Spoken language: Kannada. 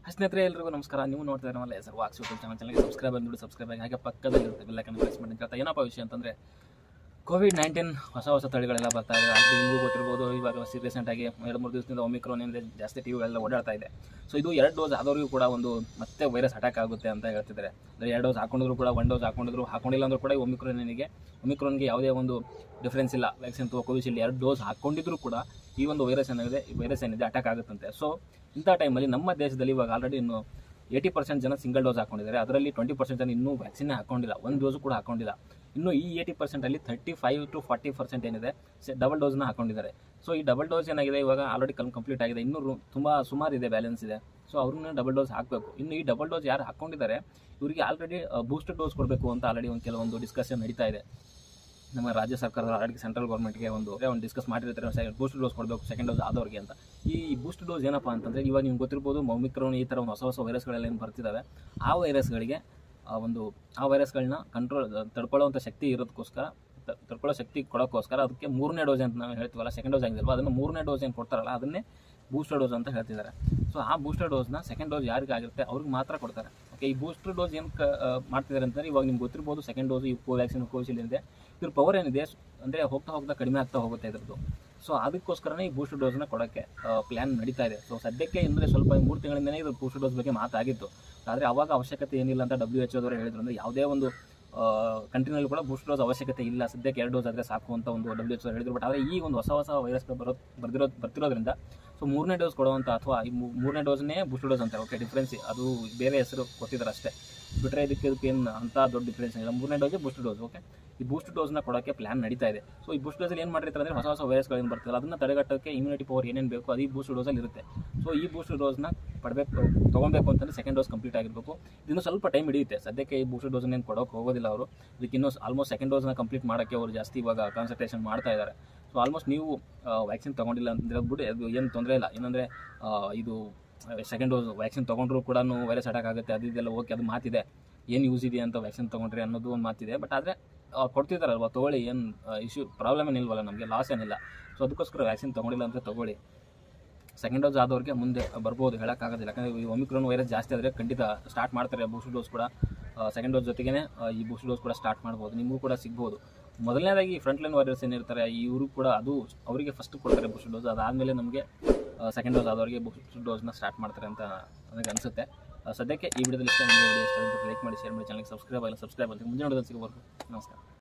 ಸ್ನೇಹಿತರೆ ಎಲ್ರಿಗೂ ನಮಸ್ಕಾರ ನೀವು ನೋಡ್ತಾ ಇರೋಲ್ಲ ಸರ್ ವಾಕ್ಸ್ ಯೂಟ್ಯೂಬ್ ಚಾನಲ್ ಚಾನಲ್ಗೆ ಸಬ್ಸ್ಕ್ರೈಬ್ ಬಂದ್ಬಿಟ್ಟು ಸಬ್ಸ್ಕ್ರೈಬ್ ಆಗಿ ಹಾಗೆ ಪಕ್ಕದಲ್ಲಿ ಇರುತ್ತೆ ಬೆಲ್ಲಕ್ಕನ್ನು ಪ್ರೆಸ್ ಮಾಡಿ ಅಂತ ಏನಪ್ಪ ವಿಷಯ ಅಂತಂದರೆ ಕೋವಿಡ್ ನೈನ್ಟೀನ್ ಹೊಸ ಹೊಸ ತಳಿಗಳೆಲ್ಲ ಬರ್ತಾ ಇದೆ ಅದು ನಿಮಗೂ ಗೊತ್ತಿರ್ಬೋದು ಇವಾಗ ರೀಸೆಂಟಾಗಿ ಎರಡು ಮೂರು ದಿವಸದಿಂದ ಒಮಿಕ್ರೋನ್ ಏನಿದೆ ಜಾಸ್ತಿ ಟಿ ವಿಗಳೆಲ್ಲ ಓಡಾಡ್ತಾ ಇದೆ ಸೊ ಇದು ಎರಡು ಡೋಸ್ ಆದವರಿಗೂ ಕೂಡ ಒಂದು ಮತ್ತೆ ವೈರಸ್ ಅಟ್ಯಾಕ್ ಆಗುತ್ತೆ ಅಂತ ಹೇಳ್ತಿದ್ದಾರೆ ಅಂದರೆ ಎರಡು ಡೋಸ್ ಹಾಕೊಂಡಿದ್ರು ಕೂಡ ಒನ್ ಡೋಸ್ ಹಾಕೊಂಡಿದ್ರು ಹಾಕೊಂಡಿಲ್ಲ ಅಂದ್ರೂ ಕೂಡ ಒಮಿಕ್ರೋನಿಗೆ ಒಮಿಕ್ರೋನ್ಗೆ ಯಾವುದೇ ಒಂದು ಡಿಫ್ರೆನ್ಸ್ ಇಲ್ಲ ವ್ಯಾಕ್ಸಿನ್ ಅಥವಾ ಕೋವಿಶೀಲ್ಡ್ ಎರಡು ಡೋಸ್ ಹಾಕೊಂಡಿದ್ರು ಕೂಡ ಈ ಒಂದು ವೈರಸ್ ಏನಿದೆ ಈ ವೈರಸ್ ಏನಿದೆ ಅಟ್ಯಾಕ್ ಆಗುತ್ತಂತೆ ಸೊ ಇಂಥ ಟೈಮಲ್ಲಿ ನಮ್ಮ ದೇಶದಲ್ಲಿ ಇವಾಗ ಆಲ್ರೆಡಿ ಇನ್ನು ಏಯ್ಟಿ ಪರ್ಸೆಂಟ್ ಜನ ಸಿಂಗಲ್ ಡೋಸ್ ಹಾಕೊಂಡಿದ್ದಾರೆ ಅದರಲ್ಲಿ ಟ್ವೆಂಟಿ ಪರ್ಸೆಂಟ್ ಜನ ಇನ್ನೂ ವ್ಯಾಕ್ಸಿನೇ ಹಾಕೊಂಡಿಲ್ಲ ಒಂದು ಡೋಸು ಕೂಡ ಹಾಕೊಂಡಿಲ್ಲ ಇನ್ನು ಈ ಏಯ್ಟಿ ಪರ್ಸೆಂಟಲ್ಲಿ thirty five to forty percent ಏನಿದೆ ಡಬಲ್ ಡೋಸ್ನ ಹಾಕೊಂಡಿದ್ದಾರೆ ಸೊ ಈ ಡಬಲ್ ಡೋಸ್ ಏನಾಗಿದೆ ಇವಾಗ ಆಲ್ರೆಡಿ ಕಲ್ ಕಂಪ್ಲೀಟ್ ಆಗಿದೆ ಇನ್ನೂ ರು- ತುಂಬ ಸುಮಾರು ಇದೆ ಬ್ಯಾಲೆನ್ಸ್ ಇದೆ ಸೊ ಅವ್ರನ್ನ ಡಬಲ್ ಡೋಸ್ ಹಾಕಬೇಕು ಇನ್ನು ಈ ಡಬಲ್ ಡೋಸ್ ಯಾರು ಹಾಕೊಂಡಿದ್ದಾರೆ ಇವರಿಗೆ ಆಲ್ರೆಡಿ ಬೂಸ್ಟರ್ ಡೋಸ್ ಕೊಡಬೇಕು ಅಂತ ಆಲ್ರೆಡಿ ಒಂದು ಕೆಲವೊಂದು ಡಿಸ್ಕಷನ್ ನಡೀತಾ ಇದೆ ನಮ್ಮ ರಾಜ್ಯ ಸರ್ಕಾರದ ಆಲ್ರೆಡಿ ಸೆಂಟ್ರಲ್ ಗೌರ್ಮೆಂಟ್ಗೆ ಒಂದು ಒಂದು ಡಿಸ್ಕಸ್ ಮಾಡಿರ್ತಾರೆ ಬೂಸ್ಟ್ ಡೋಸ್ ಕೊಡಬೇಕು ಸೆಕೆಂಡ್ ಡೋಸ್ ಆದವ್ರಿಗೆ ಅಂತ ಈ ಬೂಸ್ಟ್ ಡೋಸ್ ಏನಪ್ಪ ಅಂತಂದರೆ ಇವಾಗ ನಿಮ್ಗೆ ಗೊತ್ತಿರ್ಬೋದು ಮೊಮಿಕ್ರೋನ್ ಈ ಥರ ಒಂದು ಹೊಸ ಹೊಸ ವೈರಸ್ಗಳೆಲ್ಲ ಏನು ಬರ್ತಿದ್ದಾವೆ ಆ ವೈರಸ್ಗಳಿಗೆ ಆ ಒಂದು ಆ ವೈರಸ್ಗಳನ್ನ ಕಂಟ್ರೋಲ್ ತಡ್ಕೊಳ್ಳೋವಂಥ ಶಕ್ತಿ ಇರೋದಕ್ಕೋಸ್ಕರ ತ- ತಡ್ಕೊಳ್ಳೋ ಶಕ್ತಿ ಕೊಡೋಕ್ಕೋಸ್ಕರ ಅದಕ್ಕೆ ಮೂರನೇ ಡೋಸ್ ಅಂತ ನಾವು ಹೇಳ್ತೀವಲ್ಲ ಸೆಕೆಂಡ್ ಡೋಸ್ ಆಗಿದಲ್ವ ಅದನ್ನು ಮೂರನೇ ಡೋಸ್ ಏನು ಕೊಡ್ತಾರಲ್ಲ ಅದನ್ನೇ ಬೂಸ್ಟರ್ ಡೋಸ್ ಅಂತ ಹೇಳ್ತಿದ್ದಾರೆ ಸೊ ಆ ಬೂಸ್ಟರ್ ಡೋಸ್ನ ಸೆಕೆಂಡ್ ಡೋಸ್ ಯಾರಿಗೆ ಆಗಿರುತ್ತೆ ಅವ್ರಿಗೆ ಮಾತ್ರ ಕೊಡ್ತಾರೆ ಓಕೆ ಈ ಬೂಸ್ಟರ್ ಡೋಸ್ ಏನು ಮಾಡ್ತಿದ್ದಾರೆ ಅಂತಂದರೆ ಇವಾಗ ನಿಮ್ಗೆ ಗೊತ್ತಿರ್ಬೋದು ಸೆಕೆಂಡ್ ಡೋಸ್ ಈ ಕೋವ್ಯಾಕ್ಸಿನ್ ಕೋವಿಶೀಲ್ಡ್ ಏನಿದೆ ಇದ್ರ ಪವರ್ ಏನಿದೆ ಅಂದರೆ ಹೋಗ್ತಾ ಹೋಗ್ತಾ ಕಡಿಮೆ ಆಗ್ತಾ ಹೋಗುತ್ತೆ ಇದ್ರದ್ದು ಸೊ ಅದಕ್ಕೋಸ್ಕರನೇ ಈ ಬೂಸ್ಟರ್ ಡೋಸ್ನ ಕೊಡೋಕ್ಕೆ ಪ್ಲ್ಯಾನ್ ನಡೀತಾ ಇದೆ ಸೊ ಸದ್ಯಕ್ಕೆ ಅಂದರೆ ಸ್ವಲ್ಪ ಮೂರು ತಿಂಗಳಿಂದನೇ ಇದು ಬೂಸ್ಟರ್ ಡೋಸ್ ಬಗ್ಗೆ ಮಾತಾಗಿತ್ತು ಆದರೆ ಅವಾಗ ಅವಶ್ಯಕತೆ ಏನಿಲ್ಲ ಅಂತ ಡಬ್ಲ್ಯೂ ಎಚ್ ಓದವರು ಹೇಳಿದ್ರು ಅಂದರೆ ಯಾವುದೇ ಒಂದು ಕಂಟ್ರಿನಲ್ಲಿ ಕೂಡ ಬೂಸ್ಟರ್ ಡೋಸ್ ಅವಶ್ಯಕತೆ ಇಲ್ಲ ಸದ್ಯಕ್ಕೆ ಎರಡು ಡೋಸ್ ಆದರೆ ಸಾಕು ಅಂತ ಒಂದು ಡಬ್ಲ್ಯೂ ಎಚ್ ಹೇಳಿದ್ರು ಬಟ್ ಆದರೆ ಈ ಒಂದು ಹೊಸ ಹೊಸ ವೈರಸ್ಗಳು ಬರೋ ಬರ್ದಿರೋ ಬರ್ತಿರೋದ್ರಿಂದ ಸೊ ಮೂರನೇ ಡೋಸ್ ಕೊಡುವಂಥ ಅಥವಾ ಈ ಮೂ- ಮೂರನೇ ಡೋಸ್ನೇ ಬೂಸ್ಟರ್ ಡೋಸ್ ಅಂತಾರೆ ಓಕೆ ಡಿಫ್ರೆನ್ಸ್ ಅದು ಬೇರೆ ಹೆಸರು ಕೊಟ್ಟಿದ್ದಾರೆ ಅಷ್ಟೇ ಬಿಟ್ಟರೆ ಇದಕ್ಕೆ ಇದಕ್ಕೆ ಏನು ಅಂತ ದೊಡ್ಡ ಡಿಫ್ರೆನ್ಸ್ ಇಲ್ಲ ಮೂರನೇ ಡೋಸೇ ಬೂಸ್ಟರ್ ಡೋಸ್ ಓಕೆ ಈ ಬೂಸ್ಟ್ ಡೋಸ್ನ ಕೊಡೋಕ್ಕೆ ಪ್ಲಾನ್ ನಡೀತಾ ಇದೆ ಸೊ ಈ ಬೂಸ್ಟ್ ಡೋಸಲ್ಲಿ ಏನು ಮಾಡಿರ್ತಾರೆ ಅಂದರೆ ಹೊಸ ಹೊಸ ವೈರಸ್ಗಳು ಏನು ಬರ್ತಿಲ್ಲ ಅದನ್ನು ತಡೆಗಟ್ಟೋಕ್ಕೆ ಇಮ್ಯುನಿಟಿ ಪವರ್ ಏನೇನು ಬೇಕು ಅದು ಈ ಬೂಸ್ಟ್ ಡೋಸಲ್ಲಿ ಇರುತ್ತೆ ಸೊ ಈ ಬೂಸ್ಟ್ ಡೋಸ್ನ ಪಡಬೇಕು ತೊಗೊಬೇಕು ಅಂತಂದರೆ ಸೆಕೆಂಡ್ ಡೋಸ್ ಕಂಪ್ಲೀಟ್ ಆಗಿರಬೇಕು ಇದನ್ನು ಸ್ವಲ್ಪ ಟೈಮ್ ಹಿಡಿಯುತ್ತೆ ಸದ್ಯಕ್ಕೆ ಈ ಬೂಸ್ಟ್ ಡೋಸನ್ನ ಏನು ಕೊಡೋಕೆ ಹೋಗೋದಿಲ್ಲ ಅವರು ಇದಕ್ಕೆ ಇನ್ನೂ ಆಲ್ಮೋಸ್ಟ್ ಸೆಕೆಂಡ್ ಡೋಸ್ನ ಕಂಪ್ಲೀಟ್ ಮಾಡೋಕ್ಕೆ ಅವರು ಜಾಸ್ತಿ ಇವಾಗ ಕಾನ್ಸಂಟ್ರೇಷನ್ ಮಾಡ್ತಾ ಇದ್ದಾರೆ ಸೊ ಆಲ್ಮೋಸ್ಟ್ ನೀವು ವ್ಯಾಕ್ಸಿನ್ ತೊಗೊಂಡಿಲ್ಲ ಅಂತಂದ್ರೆ ಬಿಟ್ಟು ಅದು ಏನು ತೊಂದರೆ ಇಲ್ಲ ಏನಂದರೆ ಇದು ಸೆಕೆಂಡ್ ಡೋಸ್ ವ್ಯಾಕ್ಸಿನ್ ತೊಗೊಂಡ್ರು ಕೂಡ ವೈರಸ್ ಅಟ್ಯಾಕ್ ಆಗುತ್ತೆ ಅದು ಇದೆಲ್ಲ ಓಕೆ ಅದು ಮಾತಿದೆ ಏನು ಯೂಸ್ ಇದೆ ಅಂತ ವ್ಯಾಕ್ಸಿನ್ ತೊಗೊಂಡ್ರೆ ಅನ್ನೋದು ಒಂದು ಮಾತಿದೆ ಬಟ್ ಆದರೆ ಕೊಡ್ತಿದ್ದಾರಲ್ವ ತೊಗೊಳ್ಳಿ ಏನು ಇಶ್ಯೂ ಪ್ರಾಬ್ಲಮ್ ಏನಿಲ್ವಲ್ಲ ನಮಗೆ ಲಾಸ್ ಏನಿಲ್ಲ ಸೊ ಅದಕ್ಕೋಸ್ಕರ ವ್ಯಾಕ್ಸಿನ್ ತೊಗೊಂಡಿಲ್ಲ ಅಂತ ತೊಗೊಳ್ಳಿ ಸೆಕೆಂಡ್ ಡೋಸ್ ಆದವ್ರಿಗೆ ಮುಂದೆ ಬರ್ಬೋದು ಹೇಳೋಕ್ಕಾಗೋದಿಲ್ಲ ಯಾಕಂದರೆ ಈ ಒಮಿಕ್ರೋನ್ ವೈರಸ್ ಜಾಸ್ತಿ ಆದರೆ ಖಂಡಿತ ಸ್ಟಾರ್ಟ್ ಮಾಡ್ತಾರೆ ಬೂಸ್ಟ್ ಡೋಸ್ ಕೂಡ ಸೆಕೆಂಡ್ ಡೋಸ್ ಜೊತೆಗೇ ಈ ಬೂಸ್ಟ್ ಡೋಸ್ ಕೂಡ ಸ್ಟಾರ್ಟ್ ಮಾಡ್ಬೋದು ನಿಮಗೂ ಕೂಡ ಸಿಗ್ಬೋದು ಮೊದಲನೇದಾಗಿ ಫ್ರಂಟ್ ಲೈನ್ ವಾರಿಯರ್ಸ್ ಏನಿರ್ತಾರೆ ಇವರು ಕೂಡ ಅದು ಅವರಿಗೆ ಫಸ್ಟ್ ಕೊಡ್ತಾರೆ ಬೂಸ್ಟ್ ಡೋಸ್ ಅದಾದಮೇಲೆ ನಮಗೆ ಸೆಕೆಂಡ್ ಡೋಸ್ ಆದವರಿಗೆ ಬೂಸ್ಟ್ ಡೋಸ್ನ ಸ್ಟಾರ್ಟ್ ಮಾಡ್ತಾರೆ ಅಂತ ನನಗೆ ಅನಿಸುತ್ತೆ ಸದ್ಯಕ್ಕೆ ಈ ವಿಡಿಯೋದಲ್ಲಿ ಇಷ್ಟ ನಿಮಗೆ ವಿಡಿಯೋ ಇಷ್ಟ ಲೈಕ್ ಮಾಡಿ ಶೇರ್ ಮಾಡಿ ಚಾನಲ್ಗೆ ಸಬ್ಸ್ಕ್ರೈಬ್ ಆಗಲ್ಲ ಸಬ್ಸ್ಕ್ರೈಬ್ ಆಗಿ ಮುಂದಿನ ವಿಡಿಯೋದಲ್ಲಿ ಸಿಗಬೇಕು ನಮಸ್ಕಾರ